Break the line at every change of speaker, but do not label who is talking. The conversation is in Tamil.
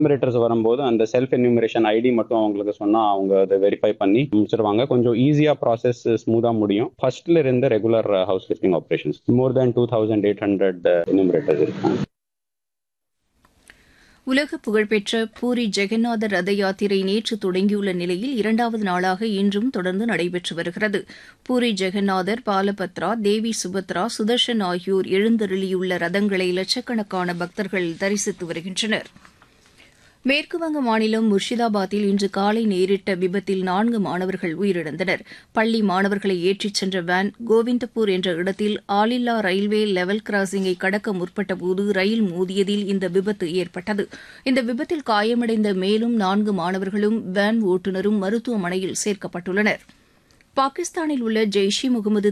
என்யூமரேட்டர்ஸ் வரும்போது அந்த செல்ஃப் என்யூமரேஷன் ஐடி மட்டும் அவங்களுக்கு சொன்னா அவங்க அதை வெரிஃபை பண்ணி முடிச்சிருவாங்க கொஞ்சம் ஈஸியா ப்ராசஸ் ஸ்மூதா முடியும் ஃபர்ஸ்ட்ல இருந்து regular house listing operations more than two thousand eight hundred enumerators இருக்காங்க
உலக புகழ்பெற்ற பூரி ஜெகநாதர் ரத யாத்திரை நேற்று தொடங்கியுள்ள நிலையில் இரண்டாவது நாளாக இன்றும் தொடர்ந்து நடைபெற்று வருகிறது பூரி ஜெகநாதர் பாலபத்ரா தேவி சுபத்ரா சுதர்ஷன் ஆகியோர் எழுந்தருளியுள்ள ரதங்களை லட்சக்கணக்கான பக்தர்கள் தரிசித்து வருகின்றனர் மேற்குவங்க மாநிலம் முர்ஷிதாபாத்தில் இன்று காலை நேரிட்ட விபத்தில் நான்கு மாணவர்கள் உயிரிழந்தனர் பள்ளி மாணவர்களை ஏற்றிச் சென்ற வேன் கோவிந்தப்பூர் என்ற இடத்தில் ஆளில்லா ரயில்வே லெவல் கிராசிங்கை கடக்க முற்பட்டபோது ரயில் மோதியதில் இந்த விபத்து ஏற்பட்டது இந்த விபத்தில் காயமடைந்த மேலும் நான்கு மாணவர்களும் வேன் ஓட்டுநரும் மருத்துவமனையில் சேர்க்கப்பட்டுள்ளனர் பாகிஸ்தானில் உள்ள ஜெய்ஷ் இ முகமது